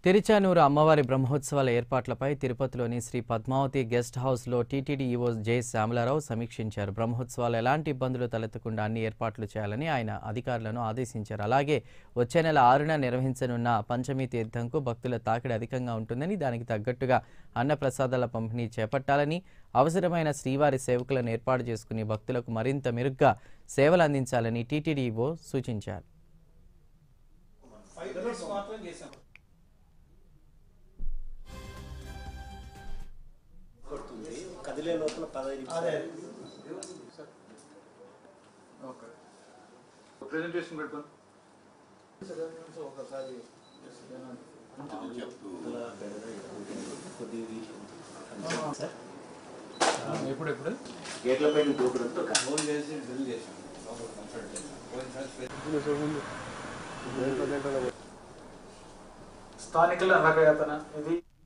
తిరుచానూరు అమ్మవారి బ్రహ్మోత్సవాల ఏర్పాట్లపై తిరుపతిలోని శ్రీ పద్మావతి గెస్ట్ హౌస్లో టీటీడీ ఈవో జె శ్యామలారావు సమీక్షించారు బ్రహ్మోత్సవాలు ఎలాంటి ఇబ్బందులు తలెత్తకుండా అన్ని ఏర్పాట్లు చేయాలని ఆయన అధికారులను ఆదేశించారు అలాగే వచ్చే నెల ఆరున నిర్వహించనున్న పంచమి తీర్థంకు భక్తుల తాకిడి అధికంగా ఉంటుందని దానికి తగ్గట్టుగా అన్నప్రసాదాల పంపిణీ చేపట్టాలని అవసరమైన శ్రీవారి సేవకులను ఏర్పాటు చేసుకుని భక్తులకు మరింత మెరుగ్గా సేవలు అందించాలని టీటీడీ ఈవో సూచించారు కొడుతుంది కదిలే లోపల పదహైదు నిమిషాలు ప్రెజెంటేషన్ పెట్టుకోండి కొద్దిగా తీసి. సార్ ఎప్పుడు ఎప్పుడు గేట్ల పైన గోపురంతో కా- ఫోన్ చేసి బిల్ చేసాం లోపల కన్సల్ట్ చేసాం పోయిన సారి స్థానికుల రకయాతన ఇది